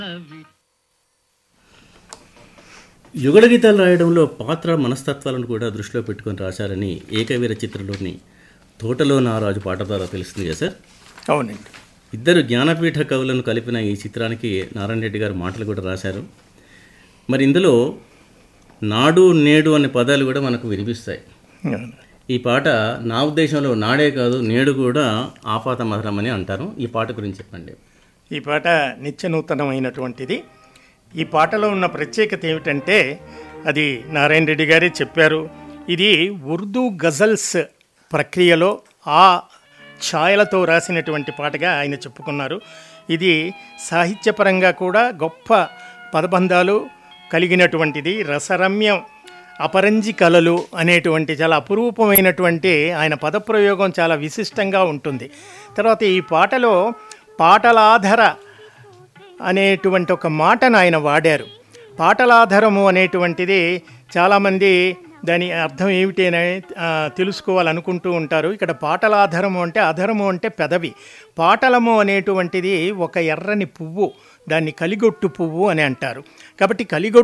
యుగళ గీతాలు రాయడంలో పాత్ర మనస్తత్వాలను కూడా దృష్టిలో పెట్టుకొని రాశారని ఏకవీర చిత్రంలోని తోటలో నారాజు పాట ద్వారా తెలుస్తుంది కదా సార్ అవునండి ఇద్దరు జ్ఞానపీఠ కవులను కలిపిన ఈ చిత్రానికి నారాయణ రెడ్డి గారు మాటలు కూడా రాశారు మరి ఇందులో నాడు నేడు అనే పదాలు కూడా మనకు వినిపిస్తాయి అవును. ఈ పాట నా ఉద్దేశంలో నాడే కాదు నేడు కూడా ఆపాత మధురం అని అంటారు ఈ పాట గురించి చెప్పండి ఈ పాట నిత్య నూతనమైనటువంటిది ఈ పాటలో ఉన్న ప్రత్యేకత ఏమిటంటే అది నారాయణ రెడ్డి గారే చెప్పారు ఇది ఉర్దూ గజల్స్ ప్రక్రియలో ఆ ఛాయలతో రాసినటువంటి పాటగా ఆయన చెప్పుకున్నారు ఇది సాహిత్యపరంగా కూడా గొప్ప పదబంధాలు కలిగినటువంటిది రసరమ్యం అపరంజి కళలు అనేటువంటి చాలా అపురూపమైనటువంటి ఆయన పదప్రయోగం చాలా విశిష్టంగా ఉంటుంది తర్వాత ఈ పాటలో పాటలాధర అనేటువంటి ఒక మాటను ఆయన వాడారు పాటలాధారము అనేటువంటిది చాలామంది దాని అర్థం ఏమిటి అని ఆ, తెలుసుకోవాలనుకుంటూ ఉంటారు ఇక్కడ పాటలాధారము అంటే అధరము అంటే పెదవి పాటలము అనేటువంటిది ఒక ఎర్రని పువ్వు దాన్ని కలిగొట్టు పువ్వు అని అంటారు కాబట్టి కలిగొట్టు